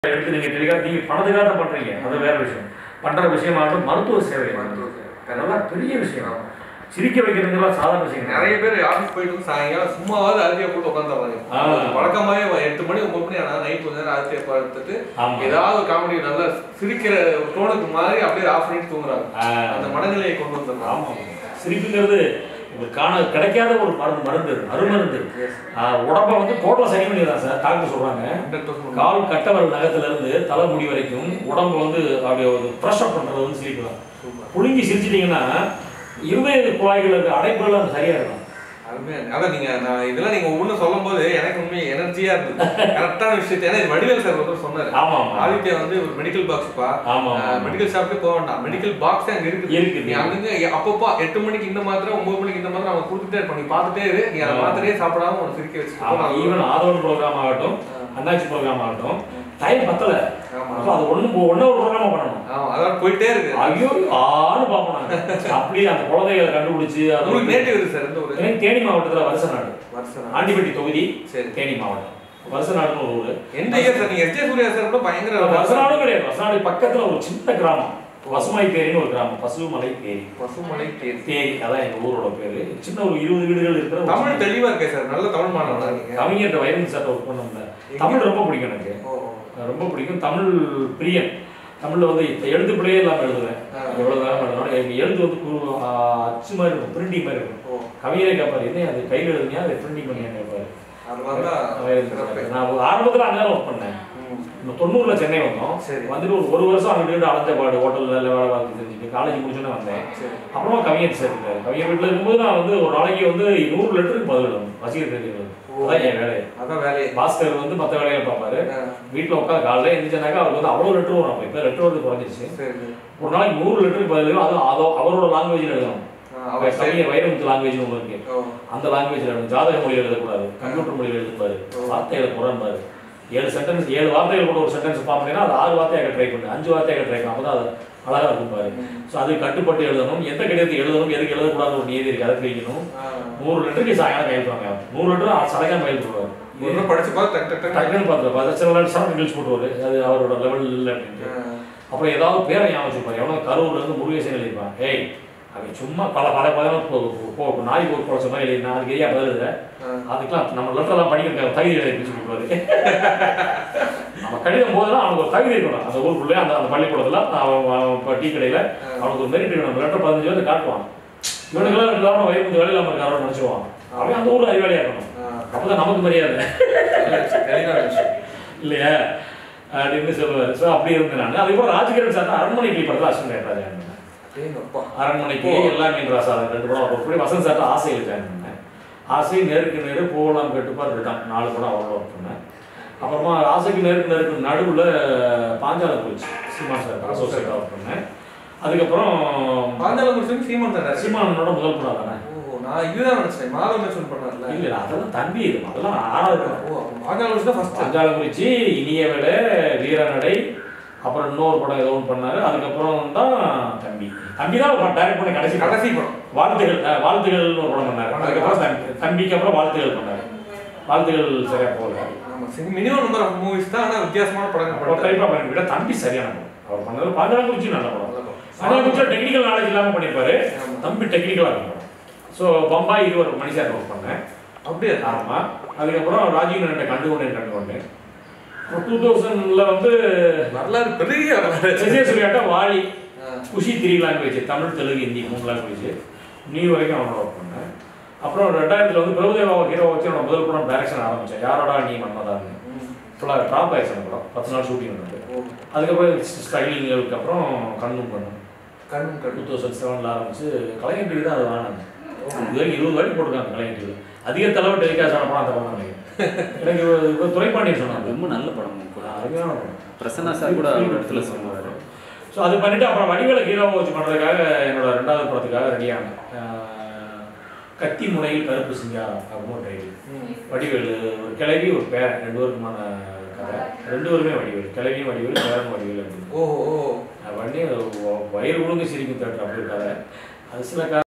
எடுத்து நீங்க டெலிகாஸ்ட் நீங்க பணத்துக்காக தான் பண்றீங்க அது வேற விஷயம் பண்ற விஷயமாகட்டும் மருத்துவ சேவை மருத்துவ சேவை. அதெல்லாம் பெரிய விஷயம் சிரிக்க வைக்கிறதுலாம் சாதாரண விஷயம் நிறைய பேர் ஆஃபீஸ் போயிட்டு வந்து சாயங்காலம் சும்மாவாவது அரிசியை போட்டு உட்காந்துறாங்க ஆ. வழக்கமாவே ஒரு எட்டு மணி ஒன்பது மணி ஆனால் நைட் கொஞ்ச நேரம் அரிசியை பார்த்துட்டு ஆமா. ஏதாவது காமெடி நல்லா சிரிக்கிற டோனுக்கு மாதிரி அப்படியே ஆஃப் பண்ணிட்டு தூங்குறாங்க ஆ. அந்த மனநிலையை கொண்டு வந்துடுறாங்க ஆமா சிரிப்புங்கிறது உங்களுக்கு காண கிடைக்காத ஒரு மருந்து மருந்து அது, அருமருந்து Yes. ஆஹ் உடம்ப வந்து டோட்டலா சரி பண்ணிடலாம் சார் டாக்டர் சொல்றாங்க 100% கால் கட்டவரல் நகத்துல இருந்து தலை முடி வரைக்கும் உடம்பு வந்து அப்படியே ஒரு ப்ரெஷ் அப் பண்றது வந்து சிரிக்கலாம் Super. புழுங்கி சிரிச்சிட்டீங்கன்னா இருதய குழாய்கள் இருக்க அடைப்புகள் அது சரியா இருக்கும் அருமையா இருக்கு. அதான் நீங்க நான் இதெல்லாம் நீங்க ஒவ்வொன்றும் சொல்லும் போது எனக்கு உண்மை எனர்ஜியா இருந்தது கரெக்டான விஷயத்தை ஏன்னா இது வடிவேல் சார் வந்து சொன்னாரு ஆமா ஆமா ஆதித்யா வந்து ஒரு மெடிக்கல் பாக்ஸ்ப்பா ஆமா ஆமா. மெடிக்கல் ஷாப்க்கே போக வேண்டாம் மெடிக்கல் பாக்ஸ் அங்க இருக்குது இருக்குது. நீ அங்கங்க அப்பப்போ எட்டு மணிக்கு இந்த மாத்திரை ஒன்பது மணிக்கு இந்த மாத்திரை அவங்க கொடுத்துட்டே இருப்பாங்க நீ பார்த்துட்டே இரு நீ அந்த ஆ. மாத்திரையே சாப்பிடாம உனக்கு சிரிக்க ஆமா வச்சு ஈவன் ஆதவன் ப்ரோக்ராம் ஆகட்டும் அண்ணாச்சி ப்ரோக்ராம் ஆகட்டும் டைம் பத்தல ஆமா. அப்போ அது ஒண்ணு ஒண்ணு ஒரு ப்ரோக்ராமா பண்ணணும் ஆமா அதான் போயிட்டே இருக்கு ஐயோ ஆன்னு பார்ப்போம் நாங்க அப்படியே அந்த குழந்தைகளை கண்டுபிடிச்சு அது உங்களுக்கு வந்து- நேட்டிவ் இருக்கு சார் எந்த ஒரு எனக்கு தேனி மாவட்டத்துல வருஷ நாடு வருஷம் ஆண்டிப்பட்டி தொகுதி சரி தேனி மாவட்டம் வருஷ நாடுன்னு ஒரு ஊரு எந்த இயர் சார் நீங்க எஸ்ஜே சூர்யா சார் கூட பயங்கர வருஷநாடும் கிடையாது வருஷநாடு பக்கத்துல ஒரு சின்ன கிராமம் பசுமாய் தேரின்னு ஒரு கிராமம் பசுமலை தேரி பசுமலை தேர் தேரி அதான் எங்க ஊரோட பேரு சின்ன ஒரு இருபது வீடுகள் இருக்கிற ஒரு தமிழ் சின்ன- தெளிவா இருக்கே சார் நல்ல தமிழ் மாணவனா நீங்க கவிஞர்கிட்ட வைரன் சார்ட்ட ஒர்க் பண்ணோம்ல தமிழ் ரொம்ப பிடிக்கும் எனக்கு ஓ ரொம்ப பிடிக்கும் தமிழ் பிரியன் தமிழ்ல வந்து எழுத்து பிள்ளையே இல்லாம எழுதுவேன் ஆ. எவ்வளவு நேரம் எழுதுனாலும் எனக்கு எழுத்து வந்து கு- ஆ, அச்சு மாதிரி இருக்கும் பிரிண்டிங் மாதிரி இருக்கும் ஓ கவிஞரே கேட்பாரு என்ன அது கையில் எழுதுனியா அதை பிரிண்டிங் பண்ணியா கேட்பாரு அதெல்லாம் தான் வைரன் சிறப்பு. சார். நான் ஒரு ஆரம்பத்துல அங்கே ஒர்க் பண்ணேன் ம். நம்ம தொண்ணூறுல சென்னை வந்தோம் சரி. வந்துட்டு ஒரு ஒரு வருஷம் அங்கே வீடு அலைஞ்ச பாடு ஹோட்டல்ல எல்லாம் வேலை பார்த்து தெரிஞ்சுட்டு காலேஜ் முடிச்சோன்னே வந்தேன் சரி அப்புறமா கவிஞர் சேர்த்துட்டாரு கவிஞர் வீட்டில் இருக்கும்போது நான் வந்து ஒரு நாளைக்கு வந்து நூறு லெட்டருக்கு பதில் எழுதணும் ரசிகர் தெரிஞ்சது அதான் என் வேலை அதான் வேலையே பாஸ்கர் வந்து மற்ற வேலையை பார்ப்பாரு ஆ, வீட்டில் உட்காந்து காலையில் எழுந்திரிச்சானாக்கா அவருக்கு வந்து அவ்வளோ லெட்டர் வரும் அப்போ இப்போ லெட்டர் வந்து குறைஞ்சிருச்சு சரி சரி. ஒரு நாளைக்கு நூறு லெட்டருக்கு பதில் எழுதணும் அதுவும் அதோ அவரோட லாங்குவேஜில் எழுதணும் ஆ, அவர் அவர் சரி. கவிஞர் வைரமுத்து லாங்குவேஜ் ஒன்று இருக்கு ஓ அந்த லாங்குவேஜில் எழுதணும் ஜாதக மொழியில் எழுதக்கூடாது கம்ப்யூட்டர் மொழியில் எழுதுப்பாரு வார்த்தைகளை குறைப்பாரு ஏழு சென்டென்ஸ் ஏழு வார்த்தைகள் கூட ஒரு சென்டென்ஸ் பார்ப்பீங்கன்னா அது ஆறு வார்த்தையாக ட்ரை பண்ணு அஞ்சு வார்த்தையாக ட்ரை பண்ணு அப்போ தான் அது அழகாக இருக்கும் பாரு ஸோ அது கட்டுப்பட்டு எழுதணும் எந்த கடிதத்தை எழுதணும் எதுக்கு எழுதக்கூடாது ஒரு நியதி இருக்கு அதை தெரிவிக்கணும் ஆ. நூறு லிட்டருக்கு சாயங்காலம் கையெழுத்துவாங்க நூறு லிட்டர் சடங்காக கையெழுத்துவாங்க ஒரு தடவை படிச்சு பார்த்து டக் டக் டக் டக்குன்னு பார்த்து பார்த்து சில நேரம் சரம் நிகழ்ச்சி போட்டுவாரு அது அவரோட லெவல் இல்லை அப்படின்ட்டு ஆ. அப்புறம் ஏதாவது பேரை ஞாபகம் வச்சுப்பாரு எவனோ கரூர்ல இருந்து முருகேசன் எழுதிப்பான் ஏய் அவன் சும்மா பல பல பதம் போ நாய் போய் குறைச்ச மாதிரி எழுதினா அதுக்கு எரியா பதில் எழுத ஆ. அதுக்கெல்லாம் நம்ம லெட்டர்லாம் படிக்கிற தகுதி எழுதி பிடிச்சு கொடுப்பாரு நம்ம கடிதம் போதெல்லாம் அவனுக்கு ஒரு தகுதி இருக்கணும் அந்த ஊருக்குள்ளே அந்த அந்த பள்ளிக்கூடத்தில் அவன் அவன் இப்போ டீ கடையில் அவனுக்கு ஒரு மெரிட் இருக்கணும் லெட்டர் பதினஞ்சு வந்து காட்டுவான் இவனுக்கெல்லாம் இல்லாமல் வயிறு கொஞ்சம் வேலையில் நம்ம இருக்காரோன்னு நினச்சிடுவான் அவன் அந்த ஊரில் அறிவாளியாக இருக்கணும் ஆ. அப்பதான் நமக்கு மரியாதை தெளிவான விஷயம். இல்லையா அப்படின்னு சொல்லுவார் ஸோ அப்படி இருந்தேன் நான் அதுக்கப்புறம் ராஜகிரண் சார் தான் அரண்மனைக்கு படத்தில் அசிஸ்டன்ட் ராஜா இருந்தேன் அடேங்கப்பா. அரண்மனைக்கு எல்லாமே ராசா ரெண்டு படம் ஒர்க் பண்ணி வசந்த் சார்ட்ட ஆசையில் ஜாயின் பண்ணேன் ஆசை நேருக்கு நேரு போகலாம் கட்டுப்பாடு ரிட்டன் நாலு படம் அவ்வளோ ஒர்க் பண்ணேன் அப்புறமா ஆசைக்கு நேருக்கு நேருக்கு நடுவில் பாஞ்சால போச்சு சீமான் சார் அசோசியேட்டாக ஒர்க் பண்ணேன் அதுக்கப்புறம் பாஞ்சாலம் முடிச்சது சீமான் தானே? சீமானோட முதல் படம் தானே ஓ, நான் இதுதான் நினைச்சேன். மாதவன் லட்சுமணன் பண்ணார்ல? இல்லை அதெல்லாம் தம்பி இது அதெல்லாம் ஆறாவது படம். ஓ, அப்ப பாஞ்சாலம் முடிச்சது first. பாஞ்சாலம் குறிச்சி இனிய விட வீரநடை அப்புறம் இன்னொரு படம் ஏதோ ஒன்று பண்ணாரு அதுக்கப்புறம் தான் தம்பி தம்பி தான் டைரக்ட் பண்ண கடைசி படம். கடைசி படம். வாழ்த்துகள் அஹ், வாழ்த்துகள்னு ஒரு படம் பண்ணாரு பண்ணாரு. அதுக்கப்புறம் தம்பி தம்பிக்கு அப்புறம் வாழ்த்துகள் பண்ணாரு வாழ்த்துகள் சரியா போகல ஆமா, சரி, minimum number of movies தான், ஆனா வித்தியாசமான படங்கள் ஒரு பண்ணிட்டாரு. டைப்பா பண்ணி விட தம்பி சரியான படம் அவர் பண்ணது பாஞ்சாலம் குறிச்சி நல்ல படம் நல்ல படம். பாஞ்சாலம் குறிச்சி டெக்னிக்கல் நாலேஜ் இல்லாம பண்ணிருப்பாரு ஆமா. தம்பி டெக்னிக்கலா இருக்கும் ஸோ பம்பாய் இருவர் மணிஷார் ஒர்க் பண்ணேன் அப்படியா? ஆமா அதுக்கப்புறம் ராஜீவ் நட்டை கண்டு கொண்டேன் கண்டு கொண்டேன் டூ தௌசண்ட்ல வந்து வரலாறு பெரிய வரலாறு. விஜய சூர்யாட்ட வாலி ஆ. குஷி த்ரீ லாங்குவேஜ் தமிழ் தெலுங்கு ஹிந்தி மூணு லாங்குவேஜ் நீ வரைக்கும் அவனோட ஒர்க் பண்ணேன் அப்புறம் ரெண்டாயிரத்துல வந்து பிரபுதேவா ஹீரோ வச்சு என்னோட முதல் படம் டைரக்ஷன் ஆரம்பிச்சேன் யாரோடா நீ மன்மதான்னு ம். ஃபுல்லாக ட்ராப் ஆயிடுச்சு அந்த படம் பத்து நாள் ஷூட்டிங் நடந்தது ஓ, அதுக்கப்புறம் ஸ்டைலிங்களுக்கு அப்புறம் கண்ணும் பண்ணோம் கண்ணும் டூ கண்ணும். தௌசண்ட் செவனில் ஆரம்பிச்சு கலைஞர் டிவி தான் அது வாங்கினது இது வரைக்கும் இருபது வாட்டி போட்டிருக்காங்க கலைஞர் டிவி அதிக தலைவர் டெலிகாஸ்ட் ஆன படம் அந்த படம் தான் நினைக்கிறேன் எனக்கு இவ- இவ துரைப்பாண்டியன் சொன்னாங்க ரொம்ப நல்ல படம் கூட அருமையான படம் பிரசன்னா சார் கூட ஒரு இடத்துல சொல்லுவார் ஸோ அது பண்ணிட்டு அப்புறம் வடிவேல ஹீரோவை வச்சு பண்ணுறதுக்காக என்னோட ரெண்டாவது படத்துக்காக ரெடியானேன் கத்தி முனையில் கருப்பு சிங்காரம் அப்படின்னு ஒரு டைட்டில் ம். வடிவேலு ஒரு கிளவி ஒரு பேரன் ரெண்டு பேருக்குமான கதை ரெண்டு பேருமே வடிவேல் கிளவியும் வடிவேல் பேரன் வடிவேல் அப்படின்னு ஓ ஓ அது பண்ணி வயிறு ஒழுங்கு சிரிக்கும் தேட்டர் அப்படி ஒரு கதை அது சில கதை